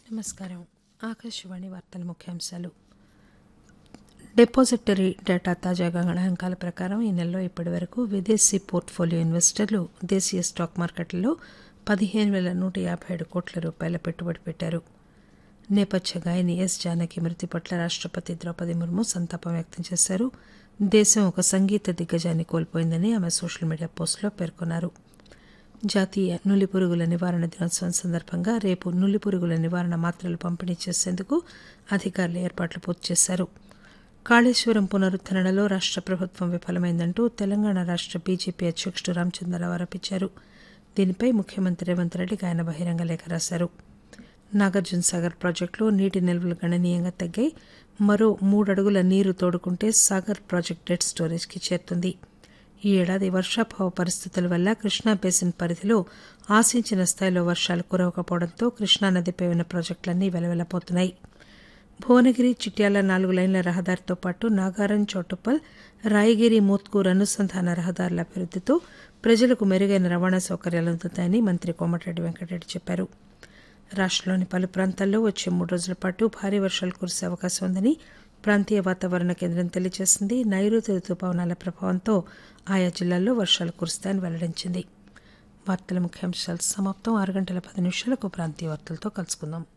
నమస్కారం ఆకాశవాణి వార్తల ముఖ్యాంశాలు డిపాజిటరీ డేటా తాజా గణాంకాల ప్రకారం ఈ నెలలో ఇప్పటి వరకు విదేశీ పోర్ట్ఫోలియో ఇన్వెస్టర్లు దేశీయ స్టాక్ మార్కెట్లలో పదిహేను వేల నూట యాభై ఏడు కోట్ల రూపాయల పెట్టుబడి పెట్టారు నేపథ్య గాయని ఎస్ జానకి మృతి పట్ల రాష్టపతి ద్రౌపది ముర్ము సంతాపం వ్యక్తం చేశారు దేశం ఒక సంగీత దిగ్గజాన్ని కోల్పోయిందని ఆమె సోషల్ మీడియా పోస్టులో పేర్కొన్నారు జాతీయ నులి పురుగుల నివారణ దినోత్సవం సందర్భంగా రేపు నులి పురుగుల నివారణ మాత్రలు పంపిణీ చేసేందుకు అధికారులు ఏర్పాట్లు పూర్తి చేశారు కాళేశ్వరం పునరుద్దరణలో రాష్ట ప్రభుత్వం విఫలమైందంటూ తెలంగాణ రాష్ట బీజేపీ అధ్యకుడు రామచంద్రరావు ఆరోపించారు దీనిపై ముఖ్యమంత్రి రేవంత్ రెడ్డికి ఆయన బహిరంగ లేఖ రాశారు నాగార్జున సాగర్ ప్రాజెక్టులో నీటి నిల్వలు గణనీయంగా తగ్గాయి మరో మూడడుగుల నీరు తోడుకుంటే సాగర్ ప్రాజెక్టు డెడ్ స్టోరేజ్కి చేరుతుంది ఈ ఏడాది వర్షాభావ పరిస్థితుల వల్ల కృష్ణా బేసిన్ పరిధిలో ఆశించిన స్థాయిలో వర్షాలు కురవకపోవడంతో కృష్ణానదిపై ఉన్న ప్రాజెక్టులన్నీ వెలవెలపోతున్నాయి భువనగిరి చిట్యాల నాలుగు లైన్ల రహదారితో పాటు నాగారం చౌటుప్పల్ రాయగిరి మోత్కూర్ అనుసంధాన రహదారుల అభివృద్దితో ప్రజలకు మెరుగైన రవాణా సౌకర్యాలు అందుతాయని మంత్రి కోమటిరెడ్డి వెంకటరెడ్డి చెప్పారు రాష్టంలోని పలు ప్రాంతాల్లో వచ్చే మూడు రోజుల పాటు భారీ వర్షాలు కురిసే అవకాశం ఉందని ప్రాంతీయ వాతావరణ కేంద్రం తెలియజేసింది నైరుతి రుతుపవనాల ప్రభావంతో ఆయా జిల్లాల్లో వర్షాలు కురుస్తాయని వెల్లడించింది వార్తల ముఖ్యాంశాలు సమాప్తం ఆరు గంటల పది నిమిషాలకు ప్రాంతీయ వార్తలతో కలుసుకుందాం